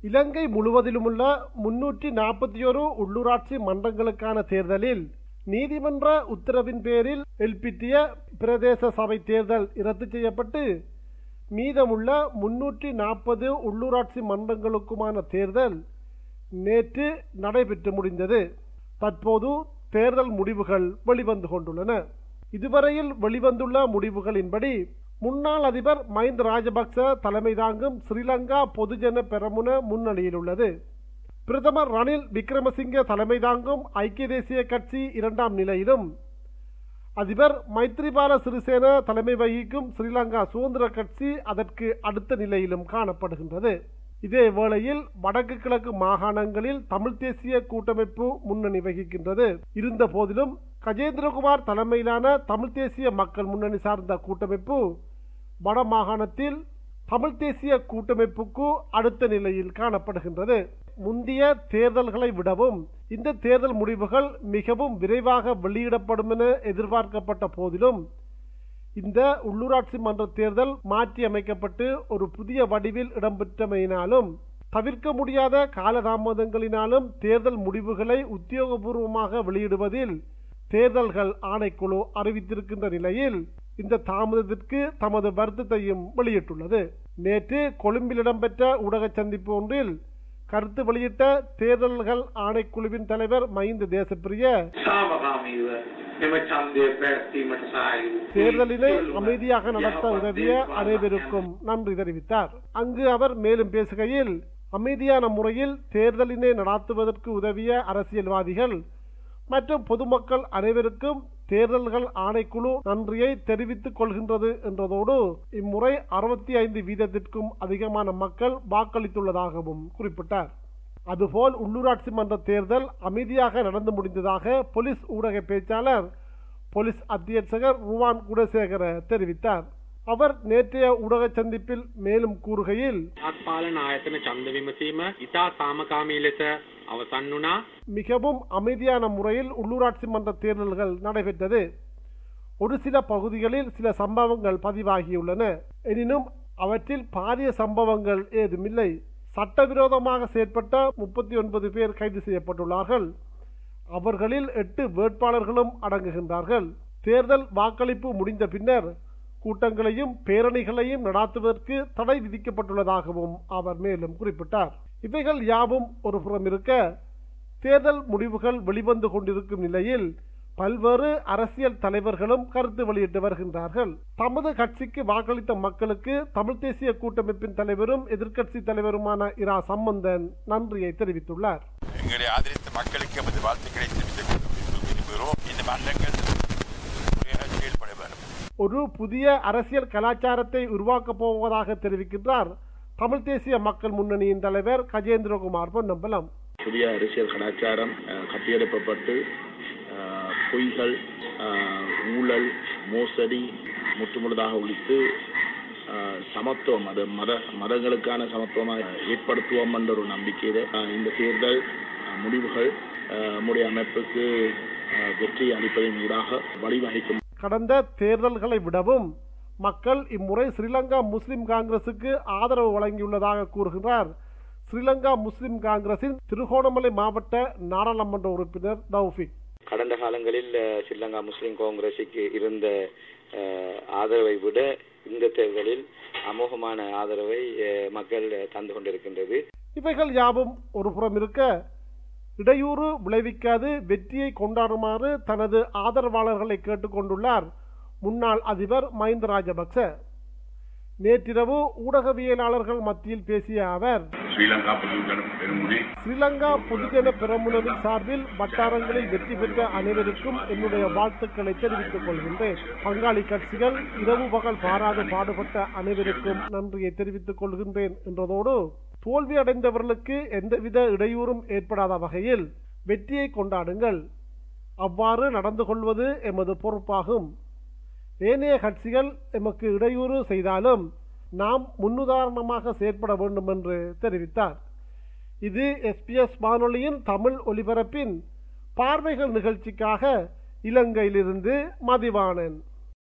இலங்கை முழுவதிலுமுள்ள முன்னூற்றி நாற்பத்தி ஒரு உள்ளூராட்சி மன்றங்களுக்கான தேர்தலில் நீதிமன்ற உத்தரவின் பேரில் எல்பிட்டிய பிரதேச சபை தேர்தல் ரத்து செய்யப்பட்டு மீதமுள்ள முன்னூற்றி நாற்பது உள்ளூராட்சி மன்றங்களுக்குமான தேர்தல் நேற்று நடைபெற்று முடிந்தது தற்போது தேர்தல் முடிவுகள் வெளிவந்து கொண்டுள்ளன இதுவரையில் வெளிவந்துள்ள முடிவுகளின்படி முன்னாள் அதிபர் மஹிந்த ராஜபக்ச தலைமை தாங்கும் ஸ்ரீலங்கா பொதுஜன பெரமுன முன்னணியில் உள்ளது பிரதமர் ரணில் விக்ரமசிங்க தலைமை தாங்கும் ஐக்கிய தேசிய கட்சி இரண்டாம் நிலையிலும் அதிபர் மைத்ரிபால சிறிசேன தலைமை வகிக்கும் ஸ்ரீலங்கா சுதந்திர கட்சி அதற்கு அடுத்த நிலையிலும் காணப்படுகின்றது இதே வேளையில் வடக்கு கிழக்கு மாகாணங்களில் தமிழ் தேசிய கூட்டமைப்பு முன்னணி வகிக்கின்றது இருந்த போதிலும் கஜேந்திரகுமார் தலைமையிலான தமிழ் தேசிய மக்கள் முன்னணி சார்ந்த கூட்டமைப்பு வட மாகாணத்தில் தமிழ் தேசிய கூட்டமைப்புக்கு அடுத்த நிலையில் காணப்படுகின்றது முந்தைய தேர்தல்களை விடவும் இந்த தேர்தல் முடிவுகள் மிகவும் விரைவாக வெளியிடப்படும் என எதிர்பார்க்கப்பட்ட போதிலும் இந்த உள்ளூராட்சி மன்ற தேர்தல் மாற்றி அமைக்கப்பட்டு ஒரு புதிய வடிவில் இடம்பெற்றமையினாலும் தவிர்க்க முடியாத காலதாமதங்களினாலும் தேர்தல் முடிவுகளை உத்தியோகபூர்வமாக வெளியிடுவதில் தேர்தல்கள் ஆணைக்குழு அறிவித்திருக்கின்ற நிலையில் இந்த தாமதத்திற்கு தமது வருத்தத்தையும் வெளியிட்டுள்ளது நேற்று கொழும்பில் இடம்பெற்ற ஊடக சந்திப்பு ஒன்றில் கருத்து வெளியிட்ட தேர்தல்கள் ஆணைக்குழுவின் தலைவர் மஹிந்த தேசப்பிரிய සාමකාමීව මෙම ඡන්දය පැවැත්වීමට සහාය தேர்தலினை அமைதியாக நடத்த உதவிய அனைவருக்கும் நன்றி தெரிவித்தார் அங்கு அவர் மேலும் பேசுகையில் அமைதியான முறையில் தேர்தலினை நடாத்துவதற்கு உதவிய அரசியல்வாதிகள் மற்றும் பொதுமக்கள் அனைவருக்கும் தேர்தல்கள் ஆணைக்குழு நன்றியை தெரிவித்துக் கொள்கின்றது என்றதோடு இம்முறை அறுபத்தி ஐந்து வீதத்திற்கும் அதிகமான மக்கள் வாக்களித்துள்ளதாகவும் குறிப்பிட்டார் அதுபோல் உள்ளூராட்சி மன்ற தேர்தல் அமைதியாக நடந்து முடிந்ததாக போலீஸ் ஊடக பேச்சாளர் போலீஸ் அத்தியட்சகர் ருவான் குடசேகர தெரிவித்தார் அவர் நேற்றைய ஊடக சந்திப்பில் மேலும் கூறுகையில் පාලන ආයතන ඡන්ද විමසීම ඉතා සාමකාමී ලෙස අවසන් වුණා. மிகவும் அமைதியான முறையில் உள்ளூராட்சி மன்ற தேர்தல்கள் நடைபெற்றது ஒரு சில பகுதிகளில் சில சம்பவங்கள் பதிவாகியுள்ளன எனினும் அவற்றில் பாரிய சம்பவங்கள் ஏதுமில்லை சட்டவிரோதமாக செயற்பட்ட முப்பத்தி ஒன்பது பேர் கைது செய்யப்பட்டுள்ளார்கள் அவர்களில் எட்டு வேட்பாளர்களும் அடங்குகின்றார்கள் தேர்தல் வாக்களிப்பு முடிந்த பின்னர் கூட்டங்களையும் பேரணிகளையும் நடாத்துவதற்கு தடை விதிக்கப்பட்டுள்ளதாகவும் அவர் மேலும் குறிப்பிட்டார் இவைகள் யாவும் ஒரு புறம் இருக்க தேர்தல் முடிவுகள் வெளிவந்து கொண்டிருக்கும் நிலையில் பல்வேறு அரசியல் தலைவர்களும் கருத்து வெளியிட்டு வருகின்றார்கள் தமது கட்சிக்கு வாக்களித்த மக்களுக்கு தமிழ் தேசிய கூட்டமைப்பின் தலைவரும் எதிர்க்கட்சி தலைவருமான இரா சம்பந்தன் நன்றியை தெரிவித்துள்ளார் எங்களை ஆதரித்த மக்களுக்கு எமது வாழ்த்துக்களை தெரிவித்துக் கொள்ள விரும்புகிறோம் இந்த மன்றங்கள் முறையாக செயல்பட வேண்டும் ஒரு புதிய அரசியல் கலாச்சாரத்தை உருவாக்கப் போவதாக தெரிவிக்கின்றார் தமிழ் தேசிய மக்கள் முன்னணியின் தலைவர் கஜேந்திரகுமார் பொன்னம்பலம் புதிய அரசியல் கலாச்சாரம் அஹ், கட்டியெழுப்பப்பட்டு அஹ், பொய்கள் அஹ், ஊழல் மோசடி முற்றுமுழுதாக ஒழித்து அஹ், சமத்துவம் அது மத மதங்களுக்கான சமத்துவமாக ஏற்படுத்துவோம் என்ற ஒரு நம்பிக்கையில அஹ், இந்த தேர்தல் அஹ், முடிவுகள் அஹ், நம்முடைய அமைப்புக்கு அஹ், வெற்றி அளிப்பதன் ஊடாக வழிவகுக்கும் கடந்த தேர்தல்களை விடவும் மக்கள் இம்முறை ஸ்ரீலங்கா முஸ்லிம் காங்கிரசுக்கு ஆதரவு வழங்கியுள்ளதாக கூறுகிறார் ஸ்ரீலங்கா முஸ்லிம் காங்கிரசின் திருகோணமலை மாவட்ட நாடாளுமன்ற உறுப்பினர் தௌஃபிக் கடந்த காலங்களில் அஹ், ஸ்ரீலங்கா முஸ்லிம் காங்கிரசுக்கு இருந்த அஹ், ஆதரவை விட இந்த தேர்தலில் அமோகமான ஆதரவை அஹ், மக்கள் தந்து கொண்டிருக்கின்றது இவைகள் யாவும் ஒரு புறம் இருக்க இடையூறு விளைவிக்காது வெற்றியை கொண்டாடுமாறு தனது ஆதரவாளர்களை கேட்டுக்கொண்டுள்ளார் முன்னாள் அதிபர் மஹிந்த ராஜபக்ச நேற்றிரவு ஊடகவியலாளர்கள் மத்தியில் பேசிய அவர் ஸ்ரீலங்கா பொதுஜன பெருமுனை ஸ்ரீலங்கா பொதுஜன பெரமுனவின் சார்பில் வட்டாரங்களில் வெற்றி பெற்ற அனைவருக்கும் என்னுடைய வாழ்த்துக்களை தெரிவித்துக் கொள்கின்றேன் பங்காளி கட்சிகள் இரவு பகல் பாராது பாடுபட்ட அனைவருக்கும் நன்றியை தெரிவித்துக் கொள்கின்றேன் என்றதோடு தோல்வி அடைந்தவர்களுக்கு எந்தவித இடையூறும் ஏற்படாத வகையில் வெற்றியை கொண்டாடுங்கள் அவ்வாறு நடந்து கொள்வது எமது பொறுப்பாகும் ஏனைய கட்சிகள் எமக்கு இடையூறு செய்தாலும் நாம் முன்னுதாரணமாக செயற்பட வேண்டும் என்று தெரிவித்தார் இது எஸ்பிஎஸ் வானொலியின் தமிழ் ஒலிபரப்பின் பார்வைகள் நிகழ்ச்சிக்காக இலங்கையிலிருந்து மதிவாணன்